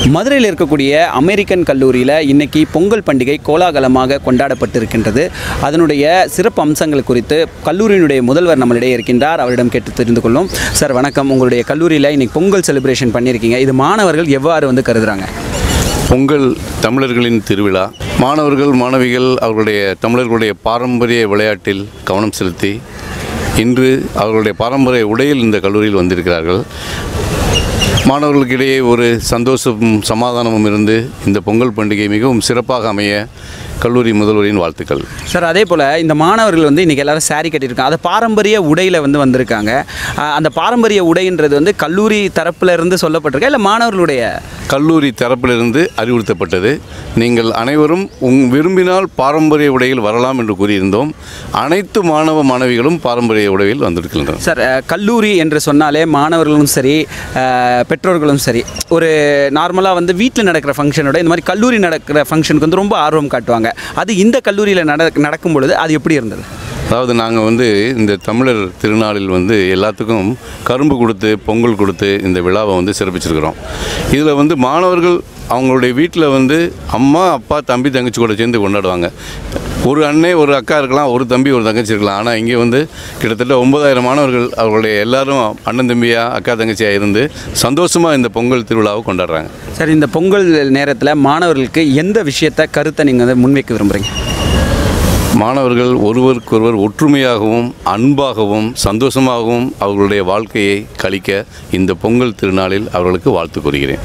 மதுரையில் இருக்கக்கூடிய அமெரிக்கன் கல்லூரியில் இன்னைக்கு பொங்கல் பண்டிகை கோலாகலமாக கொண்டாடப்பட்டிருக்கின்றது அதனுடைய சிறப்பு அம்சங்கள் குறித்து கல்லூரியினுடைய முதல்வர் நம்மளிடையே இருக்கின்றார் அவரிடம் கேட்டு தெரிந்து கொள்ளும் சார் வணக்கம் உங்களுடைய கல்லூரியில் இன்னைக்கு பொங்கல் செலிப்ரேஷன் பண்ணியிருக்கீங்க இது மாணவர்கள் எவ்வாறு வந்து கருதுறாங்க பொங்கல் தமிழர்களின் திருவிழா மாணவர்கள் மாணவிகள் அவர்களுடைய தமிழர்களுடைய பாரம்பரிய விளையாட்டில் கவனம் செலுத்தி இன்று அவர்களுடைய பாரம்பரிய உடையில் இந்த கல்லூரியில் வந்திருக்கிறார்கள் மாணவர்களுக்கிடையே ஒரு சந்தோஷமும் சமாதானமும் இருந்து இந்த பொங்கல் பண்டிகை மிகவும் சிறப்பாக அமைய கல்லூரி முதல்வரின் வாழ்த்துக்கள் சார் அதே போல் இந்த மாணவர்கள் வந்து இன்றைக்கி எல்லாரும் saree கட்டியிருக்காங்க அது பாரம்பரிய உடையில் வந்து வந்திருக்காங்க அஹ் அந்த பாரம்பரிய உடைன்றது வந்து கல்லூரி தரப்புல இருந்து சொல்லப்பட்டிருக்கா இல்லை மாணவர்களுடைய கல்லூரி தரப்பிலிருந்து அறிவுறுத்தப்பட்டது நீங்கள் அனைவரும் உங் விரும்பினால் பாரம்பரிய உடையில் வரலாம் என்று கூறியிருந்தோம் அனைத்து மாணவ மாணவிகளும் பாரம்பரிய உடையில் வந்திருக்கின்றனர் சார் அஹ், கல்லூரி என்று சொன்னாலே மாணவர்களும் சரி அஹ், பெற்றோர்களும் சரி ஒரு நார்மலாக வந்து வீட்டில் நடக்கிற ஃபங்க்ஷனோட இந்த மாதிரி கல்லூரி நடக்கிற ஃபங்க்ஷனுக்கு வந்து ரொம்ப ஆர்வம் காட்டுவாங்க அது இந்த கல்லூரியில் நட நடக்கும் பொழுது அது எப்படி இருந்தது அதாவது நாங்கள் வந்து இந்த தமிழர் திருநாளில் வந்து எல்லாத்துக்கும் கரும்பு கொடுத்து பொங்கல் கொடுத்து இந்த விழாவை வந்து சிறப்பிச்சிருக்கிறோம் இதில் வந்து மாணவர்கள் அவங்களுடைய வீட்டில் வந்து அம்மா அப்பா தம்பி தங்கச்சி கூட சேர்ந்து கொண்டாடுவாங்க ஒரு அண்ணே ஒரு அக்கா இருக்கலாம் ஒரு தம்பி ஒரு தங்கச்சி இருக்கலாம் ஆனால் இங்கே வந்து கிட்டத்தட்ட ஒன்பதாயிரம் மாணவர்கள் அவர்களுடைய எல்லாரும் அண்ணன் தம்பியா அக்கா தங்கச்சியாக இருந்து சந்தோஷமாக இந்த பொங்கல் திருவிழாவை கொண்டாடுறாங்க சார் இந்த பொங்கல் நேரத்தில் மாணவர்களுக்கு எந்த விஷயத்தை கருத்தை நீங்கள் வந்து முன்வைக்க விரும்புகிறீங்க மாணவர்கள் ஒருவருக்கொருவர் ஒற்றுமையாகவும் அன்பாகவும் சந்தோஷமாகவும் அவர்களுடைய வாழ்க்கையை கழிக்க இந்த பொங்கல் திருநாளில் அவர்களுக்கு வாழ்த்து கூறுகிறேன்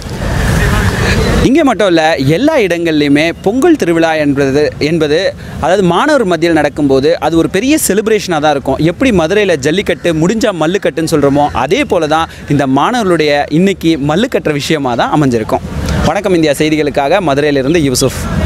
இங்கே மட்டும் இல்லை எல்லா இடங்கள்லையுமே பொங்கல் திருவிழா என்பது என்பது அதாவது மாணவர் மத்தியில் நடக்கும்போது அது ஒரு பெரிய செலிப்ரேஷனாக தான் இருக்கும் எப்படி மதுரையில் ஜல்லிக்கட்டு முடிஞ்சால் மல்லுக்கட்டுன்னு சொல்கிறோமோ அதே போல தான் இந்த மாணவர்களுடைய இன்னைக்கு மல்லு கட்டுற விஷயமாக தான் அமைஞ்சிருக்கும் வணக்கம் இந்தியா செய்திகளுக்காக மதுரையிலிருந்து யூசுஃப்